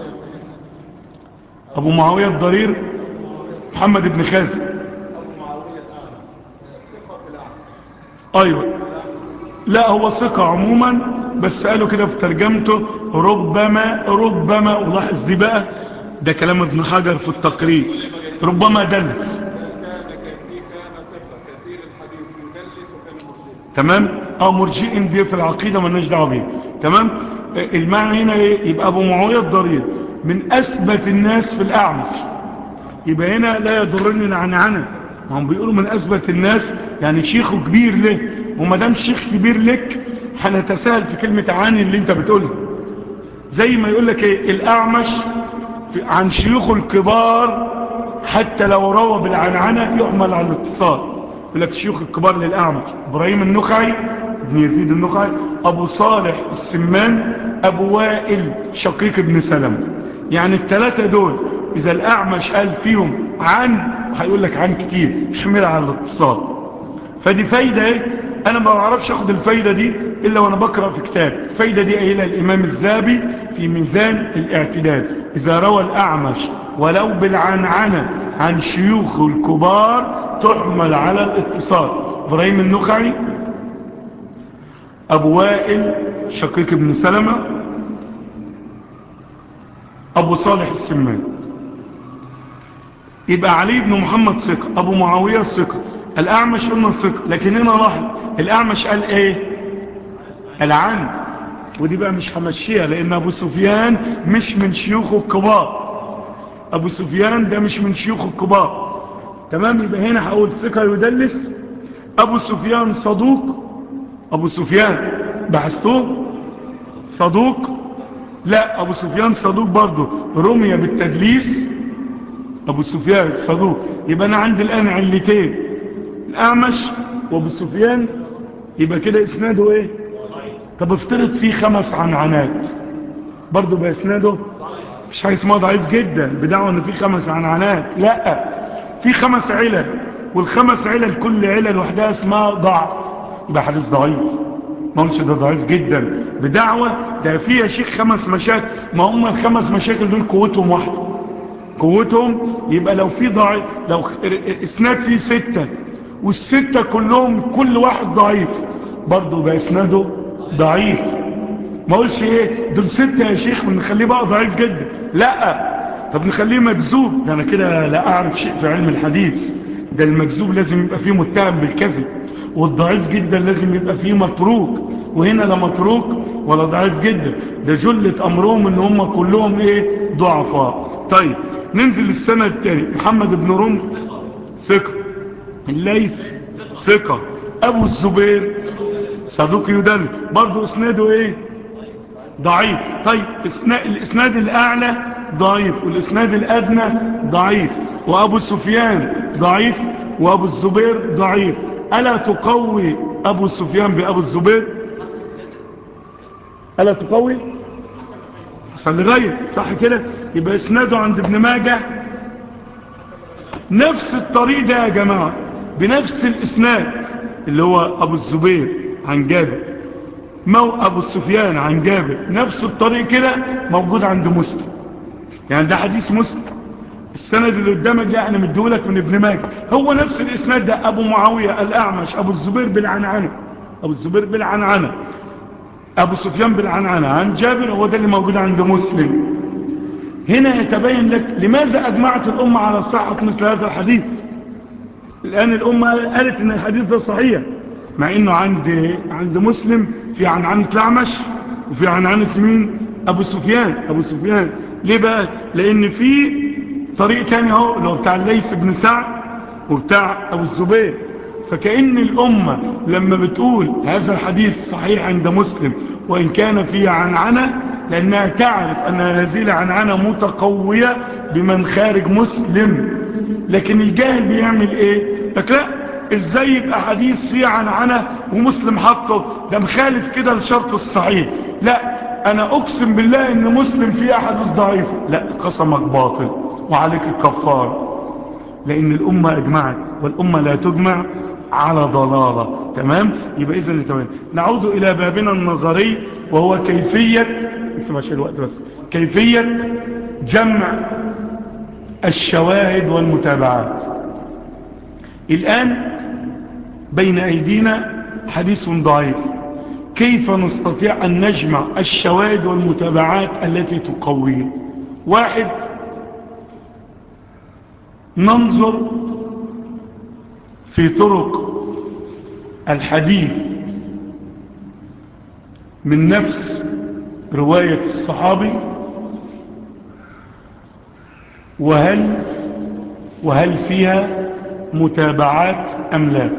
ابو معاوية الضرير محمد بن خازم ايوه لا هو ثقة عموما بس قالوا كده في ترجمته ربما ربما ولاحظ دي بقى ده كلام ابن حجر في التقريب ربما دلس تمام اه مرجئ دي في العقيدة ما دعوه بيه تمام المعنى هنا ايه يبقى ابو معاوية الضرير من اثبت الناس في الاعمش يبقى هنا لا يضرني العنعنة هم بيقولوا من اثبت الناس يعني شيخه كبير له وما دام شيخ كبير لك هنتساهل في كلمة عاني اللي انت بتقولها زي ما يقول لك ايه الاعمش عن شيوخه الكبار حتى لو روى بالعنعنة يحمل على الاتصال يقول لك شيوخ الكبار للاعمش ابراهيم النخعي ابن يزيد النخعي ابو صالح السمان ابو وائل شقيق ابن سلم يعني الثلاثة دول اذا الاعمش قال فيهم عن هيقول لك عن كتير يحمل على الاتصال فدي فايدة ايه انا ما بعرفش اخد الفايدة دي الا وانا بقرأ في كتاب الفايدة دي قايلها الامام الزابي في ميزان الاعتدال اذا روى الاعمش ولو بالعنعنة عن شيوخ الكبار تحمل على الاتصال ابراهيم النخعي ابو وائل شقيق ابن سلمة ابو صالح السمان يبقى علي بن محمد ثقة ابو معاوية ثقة الاعمش قلنا ثقة لكن هنا لاحظ الاعمش قال ايه العن ودي بقى مش همشيها لان ابو سفيان مش من شيوخه الكبار ابو سفيان ده مش من شيوخه الكبار تمام يبقى هنا هقول ثقة يدلس ابو سفيان صدوق ابو سفيان بحثتوه صدوق لا ابو سفيان صدوق برضه رمي بالتدليس ابو سفيان صدوق يبقى انا عندي الان علتين الاعمش وابو سفيان يبقى كده اسناده ايه طب افترض فيه خمس عنعنات برضه بقى اسناده مش حاجه اسمها ضعيف جدا بدعوى ان في خمس عنعنات لا في خمس علل والخمس علل كل علل لوحدها اسمها ضعف يبقى حديث ضعيف ما قلش ده ضعيف جدا بدعوى ده فيها شيخ خمس مشاكل ما هم الخمس مشاكل دول قوتهم واحده قوتهم يبقى لو في ضعيف لو اسناد فيه ستة والستة كلهم كل واحد ضعيف برضه بقى اسناده ضعيف ما اقولش ايه دول ستة يا شيخ ونخليه بقى ضعيف جدا لا طب نخليه مكذوب ده انا كده لا اعرف شيء في علم الحديث ده المكذوب لازم يبقى فيه متهم بالكذب والضعيف جدا لازم يبقى فيه متروك وهنا لا متروك ولا ضعيف جدا ده جلة امرهم ان هم كلهم ايه ضعفاء طيب ننزل للسنة التاني محمد بن رمح ثقة الليث ثقة ابو الزبير صدوق يدل برضو اسناده ايه ضعيف طيب إسنا... الاسناد الاعلى ضعيف والاسناد الادنى ضعيف وابو سفيان ضعيف وابو الزبير ضعيف الا تقوي ابو سفيان بابو الزبير الا تقوي حسن لغير صح كده يبقى اسناده عند ابن ماجه نفس الطريق ده يا جماعة بنفس الاسناد اللي هو ابو الزبير عن جابر مو ابو سفيان عن جابر نفس الطريق كده موجود عند مسلم يعني ده حديث مسلم السند اللي قدامك ده انا مديهولك من ابن ماجه هو نفس الاسناد ده ابو معاويه الاعمش ابو الزبير بالعنعنه ابو الزبير بالعنعنه ابو سفيان بالعنعنه عن جابر هو ده اللي موجود عند مسلم هنا يتبين لك لماذا اجمعت الامه على صحه مثل هذا الحديث الان الامه قالت ان الحديث ده صحيح مع انه عند عند مسلم في عنعنه الاعمش وفي عنعنه مين ابو سفيان ابو سفيان ليه بقى لان في طريق تاني اهو اللي هو بتاع الليث بن سعد وبتاع ابو الزبير فكأن الأمة لما بتقول هذا الحديث صحيح عند مسلم وإن كان فيه عنعنة لأنها تعرف أن هذه العنعنة متقوية بمن خارج مسلم لكن الجاهل بيعمل إيه لك لا إزاي يبقى حديث فيه عنعنة ومسلم حطه ده مخالف كده لشرط الصحيح لا أنا أقسم بالله أن مسلم فيه أحاديث ضعيفة لا قسمك باطل وعليك الكفار لأن الأمة أجمعت والأمة لا تجمع على ضلالة تمام يبقى إذن تمام نعود إلى بابنا النظري وهو كيفية اكتب عشان الوقت بس كيفية جمع الشواهد والمتابعات الآن بين أيدينا حديث ضعيف كيف نستطيع أن نجمع الشواهد والمتابعات التي تقويه واحد ننظر في طرق الحديث من نفس رواية الصحابي وهل وهل فيها متابعات أم لا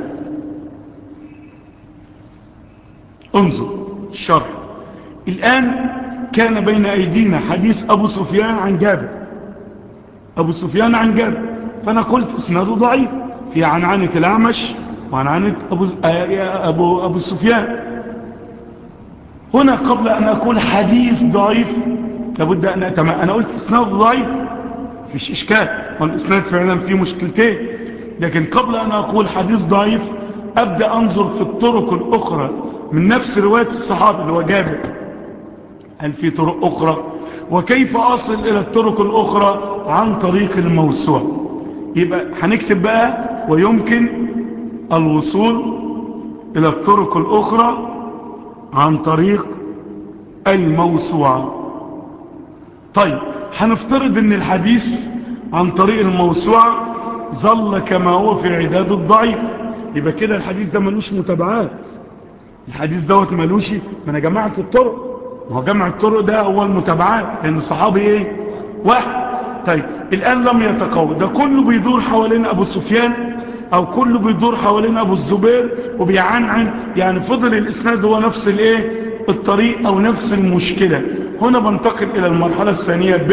انظر الشرح الآن كان بين أيدينا حديث أبو سفيان عن جابر أبو سفيان عن جابر فأنا قلت اسناده ضعيف في عنعنة الأعمش وعنعنة أبو, أبو, أبو السفيان هنا قبل أن أقول حديث ضعيف لابد أن أتمام أنا قلت اسناد ضعيف فيش إشكال والإسناد فعلا فيه مشكلتين لكن قبل أن أقول حديث ضعيف أبدأ أنظر في الطرق الأخرى من نفس رواية الصحابة اللي هو جابر هل في طرق أخرى وكيف أصل إلى الطرق الأخرى عن طريق الموسوعة يبقى هنكتب بقى ويمكن الوصول إلى الطرق الأخرى عن طريق الموسوعة طيب هنفترض ان الحديث عن طريق الموسوعة ظل كما هو في عداد الضعيف يبقى كده الحديث ده ملوش متابعات الحديث دوت ملوش ما انا جمعت الطرق ما هو جمع الطرق ده هو المتابعات لان الصحابي ايه واحد طيب الان لم يتقوى ده كله بيدور حوالين ابو سفيان او كله بيدور حوالين ابو الزبير وبيعنعن يعني فضل الاسناد هو نفس الايه الطريق او نفس المشكلة هنا بنتقل الى المرحلة الثانية ب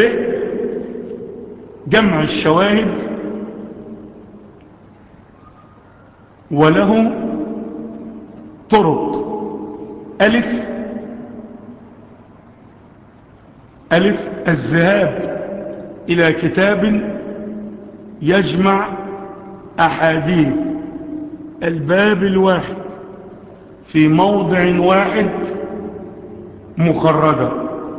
جمع الشواهد وله طرق ألف ألف الذهاب إلى كتاب يجمع أحاديث الباب الواحد في موضع واحد مخرجة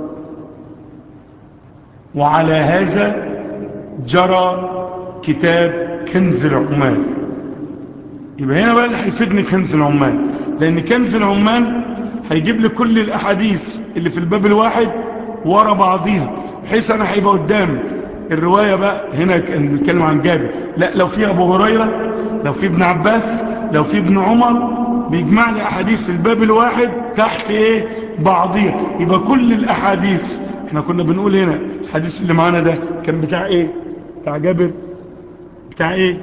وعلى هذا جرى كتاب كنز العمال يبقى هنا بقى اللي هيفيدني كنز العمال لأن كنز العمال هيجيب لي كل الأحاديث اللي في الباب الواحد ورا بعضيها بحيث أنا هيبقى قدامي الرواية بقى هنا نتكلم عن جابر لا لو في أبو هريرة لو في ابن عباس لو في ابن عمر بيجمع لي أحاديث الباب الواحد تحت إيه بعضيها يبقى كل الأحاديث احنا كنا بنقول هنا الحديث اللي معانا ده كان بتاع ايه بتاع جابر بتاع ايه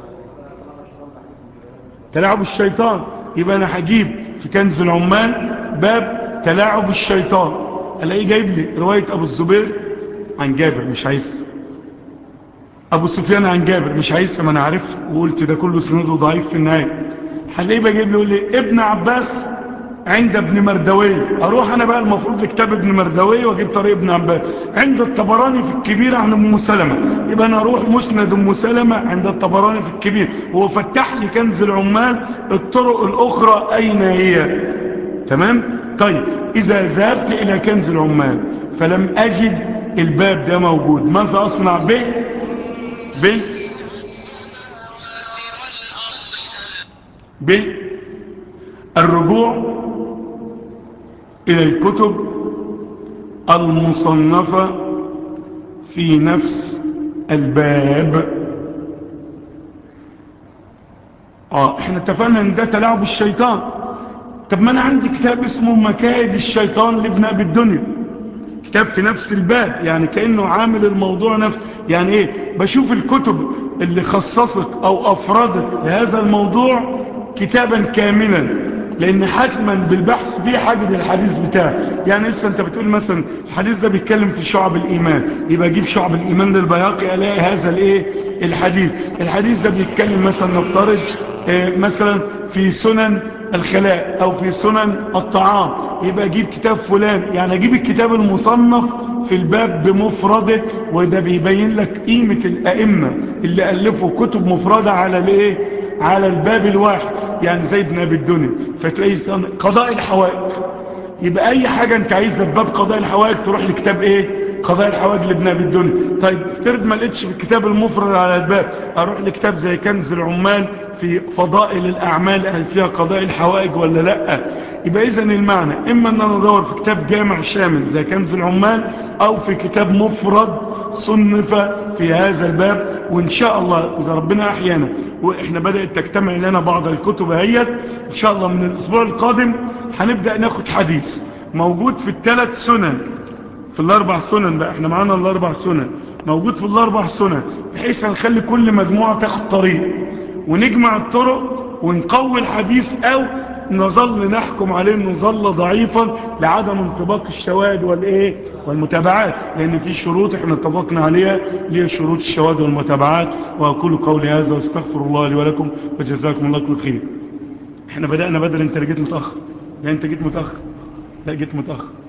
تلاعب الشيطان يبقى انا هجيب في كنز العمال باب تلاعب الشيطان الاقيه جايب لي رواية ابو الزبير عن جابر مش عايز ابو سفيان عن جابر مش عايز ما انا عارف وقلت ده كله سنده ضعيف في النهاية هلاقيه بجيب لي يقول لي ابن عباس عند ابن مردوي اروح انا بقى المفروض لكتاب ابن مردوي واجيب طريق ابن عباس عند الطبراني في الكبير عن ام سلمة يبقى انا اروح مسند ام سلمة عند الطبراني في الكبير هو فتح لي كنز العمال الطرق الاخرى اين هي تمام طيب اذا ذهبت الى كنز العمال فلم اجد الباب ده موجود ماذا اصنع به به به الرجوع إلى الكتب المصنفة في نفس الباب اه احنا اتفقنا ان ده تلاعب الشيطان طب ما انا عندي كتاب اسمه مكائد الشيطان لابن ابي الدنيا كتاب في نفس الباب يعني كأنه عامل الموضوع نفسه يعني ايه بشوف الكتب اللي خصصت او افردت لهذا الموضوع كتابا كاملا لان حتما بالبحث فيه حاجة الحديث بتاعه يعني لسه انت بتقول مثلا الحديث ده بيتكلم في شعب الايمان يبقى اجيب شعب الايمان للبياقي الاقي هذا الايه الحديث الحديث ده بيتكلم مثلا نفترض اه مثلا في سنن الخلاء او في سنن الطعام يبقى اجيب كتاب فلان يعني اجيب الكتاب المصنف في الباب بمفرده وده بيبين لك قيمة الائمة اللي الفوا كتب مفردة على الايه على الباب الواحد يعني زي ابن ابي الدنيا فتلاقي قضاء الحوائج يبقى اي حاجة انت عايزها في باب قضاء الحوائج تروح لكتاب ايه قضاء الحوائج لابن ابي الدنيا طيب افترض ما لقيتش في الكتاب المفرد على الباب اروح لكتاب زي كنز العمال في فضائل الاعمال هل فيها قضاء الحوائج ولا لا يبقى اذا المعنى اما ان انا ادور في كتاب جامع شامل زي كنز العمال او في كتاب مفرد صنف في هذا الباب وان شاء الله اذا ربنا احيانا واحنا بدات تجتمع لنا بعض الكتب هي ان شاء الله من الاسبوع القادم هنبدا ناخد حديث موجود في الثلاث سنن في الاربع سنن بقى احنا معانا الاربع سنن موجود في الاربع سنن بحيث هنخلي كل مجموعة تاخد طريق ونجمع الطرق ونقوي الحديث او نظل نحكم عليه انه ظل ضعيفا لعدم انطباق الشواهد والايه والمتابعات لان في شروط احنا اتفقنا عليها اللي هي شروط الشواهد والمتابعات واقول قولي هذا واستغفر الله لي ولكم وجزاكم الله كل خير احنا بدأنا بدل انت جيت متأخر لا انت جيت متأخر لا جيت متأخر